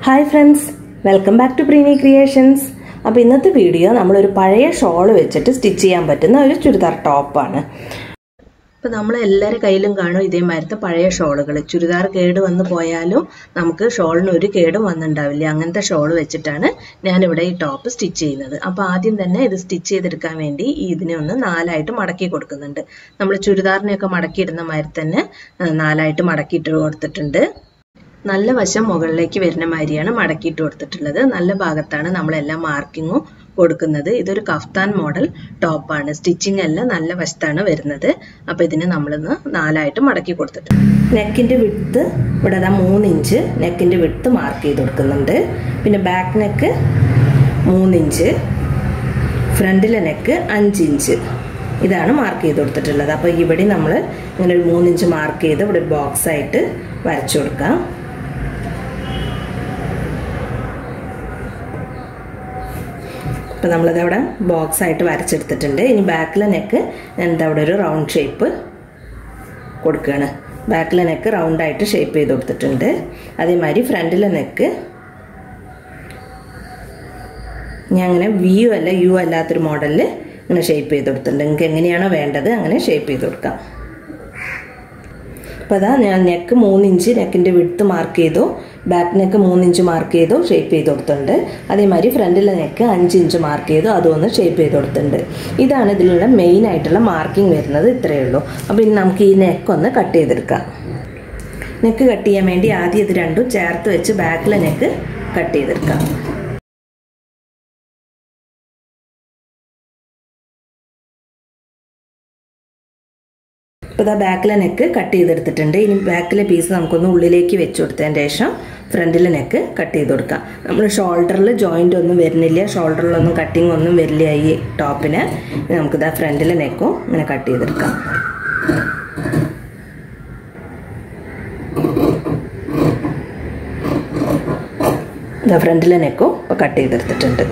hi friends welcome back to Preeni creations അപ്പോൾ ഇന്നത്തെ video നമ്മളൊരു പഴയ ഷോൾ വെച്ചിട്ട് സ്റ്റിച്ച് ചെയ്യാൻ പറ്റുന്ന ഒരു ചുരിദാർ ടോപ്പാണ് ഇപ്പോൾ നമ്മൾ എല്ലാവരുടെ കയ്യിലും കാണും ഇതേമാതിരത്തെ പഴയ ഷോളുകൾ ചുരിദാർ കേട് വന്ന് പോയാലും നമുക്ക് ഷോളിന് ഒരു കേടും വന്നിട്ടുണ്ടാവില്ല അങ്ങനത്തെ ഷോൾ വെച്ചിട്ടാണ് ഞാനിവിടെ ഈ ടോപ്പ് സ്റ്റിച്ച് ചെയ്യുന്നത് അപ്പോൾ ആദ്യം തന്നെ ഇത് സ്റ്റിച്ച് ചെയ്തെടുക്കാൻ വേണ്ടി ഇതിനെ ഒന്ന് നാലായിട്ട് മടക്കി കൊടുക്കുന്നുണ്ട് നമ്മൾ ചുരിദാറിനെയൊക്കെ മടക്കിയിടുന്ന മാതിരി തന്നെ നാലായിട്ട് മടക്കിയിട്ട് കൊടുത്തിട്ടുണ്ട് നല്ല വശം മുകളിലേക്ക് വരുന്ന മാതിരിയാണ് മടക്കിയിട്ട് കൊടുത്തിട്ടുള്ളത് നല്ല ഭാഗത്താണ് നമ്മളെല്ലാം മാർക്കിങ്ങും കൊടുക്കുന്നത് ഇതൊരു കഫ്താൻ മോഡൽ ടോപ്പാണ് സ്റ്റിച്ചിങ് എല്ലാം നല്ല വശത്താണ് വരുന്നത് അപ്പോൾ ഇതിന് നമ്മളിന്ന് നാലായിട്ട് മടക്കി കൊടുത്തിട്ടുണ്ട് നെക്കിൻ്റെ വിട്ത്ത് ഇവിടെ അതാ മൂന്ന് ഇഞ്ച് നെക്കിൻ്റെ വിട്ത്ത് മാർക്ക് ചെയ്ത് കൊടുക്കുന്നുണ്ട് പിന്നെ ബാക്ക് നെക്ക് മൂന്നിഞ്ച് ഫ്രണ്ടിലെ നെക്ക് അഞ്ച് ഇഞ്ച് ഇതാണ് മാർക്ക് ചെയ്ത് കൊടുത്തിട്ടുള്ളത് അപ്പോൾ ഇവിടെ നമ്മൾ ഇങ്ങനെ ഒരു മൂന്നിഞ്ച് മാർക്ക് ചെയ്ത് ഇവിടെ ഒരു ബോക്സ് ആയിട്ട് വരച്ചു കൊടുക്കാം അപ്പോൾ നമ്മളിത് അവിടെ ബോക്സ് ആയിട്ട് വരച്ചെടുത്തിട്ടുണ്ട് ഇനി ബാക്കിലെ നെക്ക് എന്താ അവിടെ ഒരു റൗണ്ട് ഷേപ്പ് കൊടുക്കുകയാണ് ബാക്കിലെ നെക്ക് റൗണ്ടായിട്ട് ഷേപ്പ് ചെയ്ത് കൊടുത്തിട്ടുണ്ട് അതേമാതിരി ഫ്രണ്ടിലെ നെക്ക് ഞാൻ അങ്ങനെ വിയു അല്ല യു അല്ലാത്തൊരു മോഡലിൽ ഇങ്ങനെ ഷേപ്പ് ചെയ്ത് കൊടുത്തിട്ടുണ്ട് നിങ്ങൾക്ക് എങ്ങനെയാണോ വേണ്ടത് അങ്ങനെ ഷേപ്പ് ചെയ്ത് കൊടുക്കാം അപ്പോൾ അതാ ഞാൻ നെക്ക് മൂന്നിഞ്ച് നെക്കിൻ്റെ വിടുത്ത് മാർക്ക് ചെയ്തു ബാക്ക് നെക്ക് മൂന്നിഞ്ച് മാർക്ക് ചെയ്തു ഷേപ്പ് ചെയ്ത് കൊടുത്തിട്ടുണ്ട് അതേമാതിരി ഫ്രണ്ടിലെ നെക്ക് അഞ്ച് ഇഞ്ച് മാർക്ക് ചെയ്തു അതൊന്ന് ഷേപ്പ് ചെയ്ത് കൊടുത്തിട്ടുണ്ട് ഇതാണ് ഇതിലുള്ള മെയിൻ ആയിട്ടുള്ള മാർക്കിംഗ് വരുന്നത് ഇത്രയേ ഉള്ളൂ അപ്പോൾ ഇനി നമുക്ക് ഈ നെക്ക് ഒന്ന് കട്ട് ചെയ്തെടുക്കാം നെക്ക് കട്ട് ചെയ്യാൻ വേണ്ടി ആദ്യം ഇത് രണ്ടും ചേർത്ത് വെച്ച് ബാക്കിലെ നെക്ക് കട്ട് ചെയ്തെടുക്കാം ഇപ്പോൾ ഇതാ ബാക്കിലെ നെക്ക് കട്ട് ചെയ്തെടുത്തിട്ടുണ്ട് ഇനി ബാക്കിലെ പീസ് നമുക്കൊന്ന് ഉള്ളിലേക്ക് വെച്ച് കൊടുത്തതിന് ശേഷം ഫ്രണ്ടിലെ നെക്ക് കട്ട് ചെയ്ത് കൊടുക്കാം നമ്മൾ ഷോൾഡറിൽ ജോയിൻ്റ് ഒന്നും വരുന്നില്ല ഷോൾഡറിലൊന്നും കട്ടിങ് ഒന്നും വരില്ല ഈ ടോപ്പിന് നമുക്കിതാ ഫ്രണ്ടിലെ നെക്കും ഇങ്ങനെ കട്ട് ചെയ്തെടുക്കാം ഇതാ ഫ്രണ്ടിലെ നെക്കും ഇപ്പോൾ കട്ട് ചെയ്തെടുത്തിട്ടുണ്ട്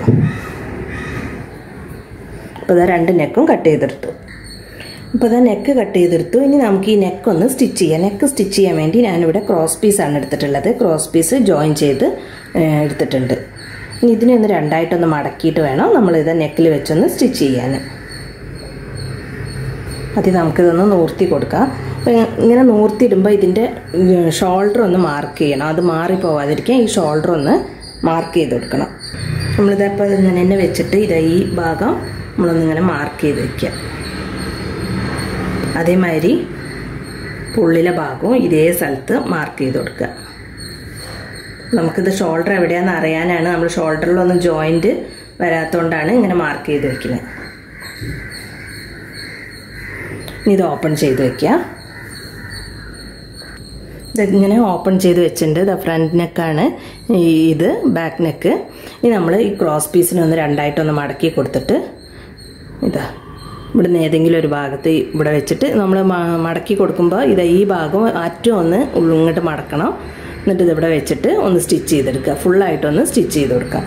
ഇപ്പോൾ ഇതാ രണ്ട് നെക്കും കട്ട് ചെയ്തെടുത്തു ഇപ്പോൾ ഇതാ നെക്ക് കട്ട് ചെയ്തെടുത്തു ഇനി നമുക്ക് ഈ നെക്ക് ഒന്ന് സ്റ്റിച്ച് ചെയ്യാം നെക്ക് സ്റ്റിച്ച് ചെയ്യാൻ വേണ്ടി ഞാനിവിടെ ക്രോസ് പീസാണ് എടുത്തിട്ടുള്ളത് ക്രോസ് പീസ് ജോയിൻ ചെയ്ത് എടുത്തിട്ടുണ്ട് ഇനി ഇതിനെ ഒന്ന് രണ്ടായിട്ടൊന്ന് മടക്കിയിട്ട് വേണം നമ്മളിത് നെക്കിൽ വെച്ചൊന്ന് സ്റ്റിച്ച് ചെയ്യാൻ അത് നമുക്കിതൊന്ന് നൂർത്തി കൊടുക്കാം അപ്പോൾ ഇങ്ങനെ നൂർത്തിയിടുമ്പോൾ ഇതിൻ്റെ ഷോൾഡർ ഒന്ന് മാർക്ക് ചെയ്യണം അത് മാറിപ്പോവാതിരിക്കാൻ ഈ ഷോൾഡർ ഒന്ന് മാർക്ക് ചെയ്ത് കൊടുക്കണം നമ്മളിതപ്പോൾ ഇങ്ങനെ തന്നെ വെച്ചിട്ട് ഇത് ഈ ഭാഗം നമ്മളൊന്നിങ്ങനെ മാർക്ക് ചെയ്ത് വയ്ക്കുക അതേമാതിരി പുള്ളിലെ ഭാഗവും ഇതേ സ്ഥലത്ത് മാർക്ക് ചെയ്ത് കൊടുക്കുക നമുക്കിത് ഷോൾഡർ എവിടെയാണെന്ന് അറിയാനാണ് നമ്മൾ ഷോൾഡറിലൊന്നും ജോയിൻറ്റ് വരാത്തതുകൊണ്ടാണ് ഇങ്ങനെ മാർക്ക് ചെയ്ത് വെക്കുന്നത് ഇത് ഓപ്പൺ ചെയ്ത് വെക്കുക ഇതിങ്ങനെ ഓപ്പൺ ചെയ്ത് വെച്ചിട്ടുണ്ട് ഇത് ഫ്രണ്ട് നെക്കാണ് ഇത് ബാക്ക് നെക്ക് ഇനി നമ്മൾ ഈ ക്രോസ് പീസിനെ ഒന്ന് രണ്ടായിട്ടൊന്ന് മടക്കി കൊടുത്തിട്ട് ഇതാ ഇവിടുന്ന് ഏതെങ്കിലും ഒരു ഭാഗത്ത് ഇവിടെ വെച്ചിട്ട് നമ്മൾ മടക്കി കൊടുക്കുമ്പോൾ ഇത് ഈ ഭാഗം അറ്റം ഒന്ന് ഇങ്ങോട്ട് മടക്കണം എന്നിട്ട് ഇതിവിടെ വെച്ചിട്ട് ഒന്ന് സ്റ്റിച്ച് ചെയ്തെടുക്കുക ഫുള്ളായിട്ടൊന്ന് സ്റ്റിച്ച് ചെയ്ത് കൊടുക്കുക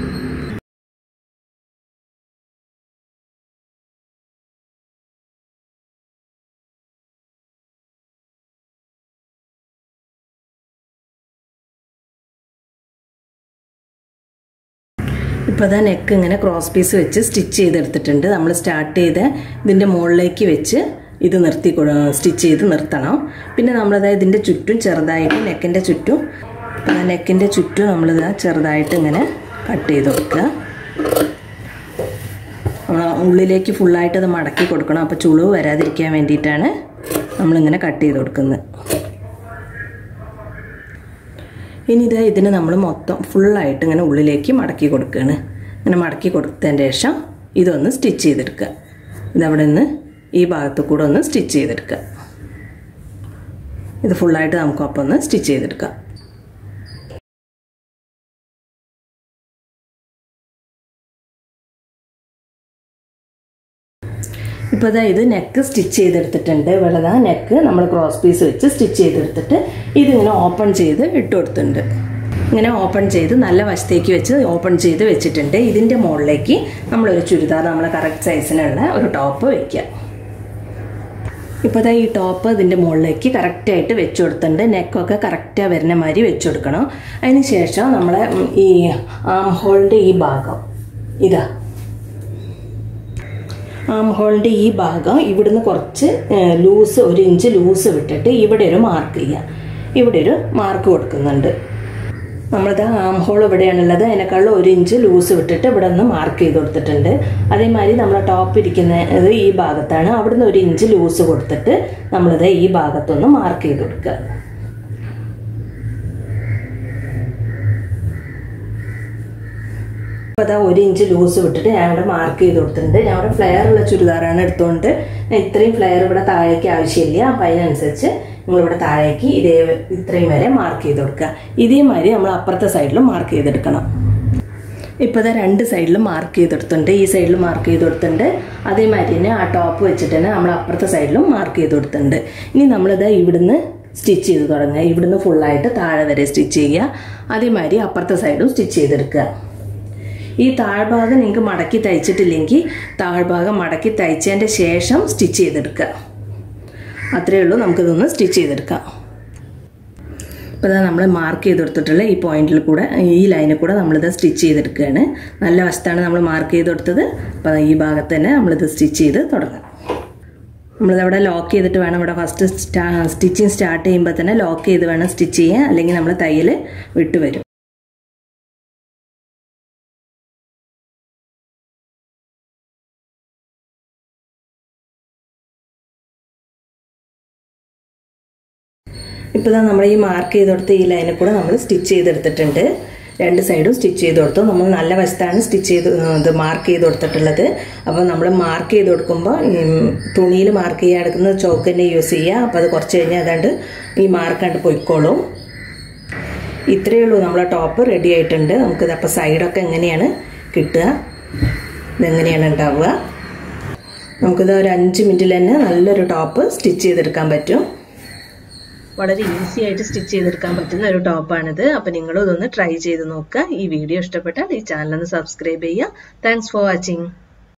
ഇപ്പോൾ ഇതാ നെക്ക് ഇങ്ങനെ ക്രോസ് പീസ് വെച്ച് സ്റ്റിച്ച് ചെയ്തെടുത്തിട്ടുണ്ട് നമ്മൾ സ്റ്റാർട്ട് ചെയ്ത് ഇതിൻ്റെ മുകളിലേക്ക് വെച്ച് ഇത് നിർത്തി സ്റ്റിച്ച് ചെയ്ത് നിർത്തണം പിന്നെ നമ്മളത് ഇതിൻ്റെ ചുറ്റും ചെറുതായിട്ട് നെക്കിൻ്റെ ചുറ്റും നെക്കിൻ്റെ ചുറ്റും നമ്മളിത് ചെറുതായിട്ട് ഇങ്ങനെ കട്ട് ചെയ്ത് കൊടുക്കുക ഉള്ളിലേക്ക് ഫുള്ളായിട്ട് അത് മടക്കി കൊടുക്കണം അപ്പോൾ ചുളിവ് വരാതിരിക്കാൻ വേണ്ടിയിട്ടാണ് നമ്മളിങ്ങനെ കട്ട് ചെയ്ത് കൊടുക്കുന്നത് ഇനി ഇത് ഇതിന് നമ്മൾ മൊത്തം ഫുള്ളായിട്ട് ഇങ്ങനെ ഉള്ളിലേക്ക് മടക്കി കൊടുക്കുകയാണ് ഇങ്ങനെ മടക്കി കൊടുത്തതിന് ശേഷം ഇതൊന്ന് സ്റ്റിച്ച് ചെയ്തെടുക്കുക ഇതവിടെ നിന്ന് ഈ ഭാഗത്ത് കൂടെ ഒന്ന് സ്റ്റിച്ച് ചെയ്തെടുക്കുക ഇത് ഫുള്ളായിട്ട് നമുക്ക് ഒപ്പം ഒന്ന് സ്റ്റിച്ച് ചെയ്തെടുക്കാം ഇപ്പോൾ ഇതാ ഇത് നെക്ക് സ്റ്റിച്ച് ചെയ്തെടുത്തിട്ടുണ്ട് വെള്ളതാ നെക്ക് നമ്മൾ ക്രോസ് പീസ് വെച്ച് സ്റ്റിച്ച് ചെയ്തെടുത്തിട്ട് ഇതിങ്ങനെ ഓപ്പൺ ചെയ്ത് ഇട്ട് കൊടുത്തിട്ടുണ്ട് ഇങ്ങനെ ഓപ്പൺ ചെയ്ത് നല്ല വശത്തേക്ക് വെച്ച് ഓപ്പൺ ചെയ്ത് വെച്ചിട്ടുണ്ട് ഇതിൻ്റെ മുകളിലേക്ക് നമ്മളൊരു ചുരിദാർ നമ്മളെ കറക്റ്റ് സൈസിനുള്ള ഒരു ടോപ്പ് വയ്ക്കുക ഇപ്പോൾ ഇതാ ഈ ടോപ്പ് ഇതിൻ്റെ മുകളിലേക്ക് കറക്റ്റായിട്ട് വെച്ച് കൊടുത്തിട്ടുണ്ട് നെക്കൊക്കെ കറക്റ്റായി വരുന്ന മാതിരി വെച്ച് കൊടുക്കണം അതിന് ശേഷം നമ്മളെ ഈ ആം ഹോളിൻ്റെ ഈ ഭാഗം ഇതാ ആം ഹോളിൻ്റെ ഈ ഭാഗം ഇവിടുന്ന് കുറച്ച് ലൂസ് ഒരു ഇഞ്ച് ലൂസ് വിട്ടിട്ട് ഇവിടെ ഒരു മാർക്ക് ചെയ്യാം ഇവിടെ ഒരു മാർക്ക് കൊടുക്കുന്നുണ്ട് നമ്മളിത് ആം ഹോൾ ഇവിടെയാണുള്ളത് അതിനേക്കാളും ഒരു ഇഞ്ച് ലൂസ് വിട്ടിട്ട് ഇവിടെ നിന്ന് മാർക്ക് ചെയ്ത് കൊടുത്തിട്ടുണ്ട് അതേമാതിരി നമ്മളെ ടോപ്പ് ഇരിക്കുന്നത് ഈ ഭാഗത്താണ് അവിടുന്ന് ഒരു ഇഞ്ച് ലൂസ് കൊടുത്തിട്ട് നമ്മളിത് ഈ ഭാഗത്തൊന്ന് മാർക്ക് ചെയ്ത് കൊടുക്കുക അപ്പോൾ അതാ ഒരു ഇഞ്ച് ലൂസ് വിട്ടിട്ട് ഞാൻ ഇവിടെ മാർക്ക് ചെയ്ത് കൊടുത്തിട്ടുണ്ട് ഞാൻ ഇവിടെ ഫ്ലെയർ ഉള്ള ചുരിദാറാണ് എടുത്തുകൊണ്ട് ഇത്രയും ഫ്ലെയർ ഇവിടെ താഴേക്ക് ആവശ്യമില്ല അപ്പം അതിനനുസരിച്ച് നിങ്ങളിവിടെ താഴേക്ക് ഇതേ ഇത്രയും വരെ മാർക്ക് ചെയ്ത് കൊടുക്കുക ഇതേമാതിരി നമ്മൾ അപ്പുറത്തെ സൈഡിലും മാർക്ക് ചെയ്തെടുക്കണം ഇപ്പോൾ ഇതാ രണ്ട് സൈഡിലും മാർക്ക് ചെയ്തെടുത്തിട്ടുണ്ട് ഈ സൈഡിൽ മാർക്ക് ചെയ്ത് കൊടുത്തിട്ടുണ്ട് അതേമാതിരി തന്നെ ആ ടോപ്പ് വെച്ചിട്ട് തന്നെ നമ്മൾ അപ്പുറത്തെ സൈഡിലും മാർക്ക് ചെയ്ത് കൊടുത്തിട്ടുണ്ട് ഇനി നമ്മളിത് ഇവിടുന്ന് സ്റ്റിച്ച് ചെയ്ത് തുടങ്ങുക ഇവിടുന്ന് ഫുള്ളായിട്ട് താഴെ വരെ സ്റ്റിച്ച് ചെയ്യുക അതേമാതിരി അപ്പുറത്തെ സൈഡും സ്റ്റിച്ച് ചെയ്തെടുക്കുക ഈ താഴ്ഭാഗം നിങ്ങൾക്ക് മടക്കി തയ്ച്ചിട്ടില്ലെങ്കിൽ താഴ്ഭാഗം മടക്കി തയ്ച്ചതിൻ്റെ ശേഷം സ്റ്റിച്ച് ചെയ്തെടുക്കുക അത്രയേ ഉള്ളൂ നമുക്കിതൊന്ന് സ്റ്റിച്ച് ചെയ്തെടുക്കാം അപ്പോൾ ഇതാ നമ്മൾ മാർക്ക് ചെയ്ത് കൊടുത്തിട്ടുള്ള ഈ പോയിന്റിൽ കൂടെ ഈ ലൈനിൽ കൂടെ നമ്മളിത് സ്റ്റിച്ച് ചെയ്തെടുക്കുകയാണ് നല്ല വശത്താണ് നമ്മൾ മാർക്ക് ചെയ്ത് കൊടുത്തത് അപ്പോൾ ഈ ഭാഗത്ത് തന്നെ നമ്മളിത് സ്റ്റിച്ച് ചെയ്ത് തുടങ്ങാം നമ്മളിതവിടെ ലോക്ക് ചെയ്തിട്ട് വേണം ഇവിടെ ഫസ്റ്റ് സ്റ്റാ സ്റ്റിച്ചിങ് സ്റ്റാർട്ട് ചെയ്യുമ്പോൾ തന്നെ ലോക്ക് ചെയ്ത് വേണം സ്റ്റിച്ച് ചെയ്യാൻ അല്ലെങ്കിൽ നമ്മൾ തയ്യൽ വിട്ടുവരും ഇപ്പോൾ ഇതാ നമ്മൾ ഈ മാർക്ക് ചെയ്ത് കൊടുത്ത ഈ ലൈനിൽ കൂടെ നമ്മൾ സ്റ്റിച്ച് ചെയ്തെടുത്തിട്ടുണ്ട് രണ്ട് സൈഡും സ്റ്റിച്ച് ചെയ്ത് കൊടുത്തു നമ്മൾ നല്ല വശത്താണ് സ്റ്റിച്ച് ചെയ്ത് ഇത് മാർക്ക് ചെയ്ത് കൊടുത്തിട്ടുള്ളത് അപ്പോൾ നമ്മൾ മാർക്ക് ചെയ്ത് കൊടുക്കുമ്പോൾ തുണിയിൽ മാർക്ക് ചെയ്യാൻ എടുക്കുന്നത് ചോക്ക് തന്നെ യൂസ് ചെയ്യുക അപ്പോൾ അത് കുറച്ച് കഴിഞ്ഞാൽ അതാണ്ട് ഈ മാർക്ക് കണ്ട് പൊയ്ക്കോളും ഇത്രയേ ഉള്ളൂ നമ്മളെ ടോപ്പ് റെഡി ആയിട്ടുണ്ട് നമുക്കിത് അപ്പോൾ സൈഡൊക്കെ എങ്ങനെയാണ് കിട്ടുക ഇതെങ്ങനെയാണ് ഉണ്ടാവുക നമുക്കിത് ഒരു അഞ്ച് മിനിറ്റിൽ തന്നെ നല്ലൊരു ടോപ്പ് സ്റ്റിച്ച് ചെയ്തെടുക്കാൻ പറ്റും വളരെ ഈസി ആയിട്ട് സ്റ്റിച്ച് ചെയ്തെടുക്കാൻ പറ്റുന്ന ഒരു ടോപ്പാണിത് അപ്പോൾ നിങ്ങളും ഇതൊന്ന് ട്രൈ ചെയ്ത് നോക്കുക ഈ വീഡിയോ ഇഷ്ടപ്പെട്ടാൽ ഈ ചാനൽ ഒന്ന് സബ്സ്ക്രൈബ് ചെയ്യുക താങ്ക്സ് ഫോർ വാച്ചിങ്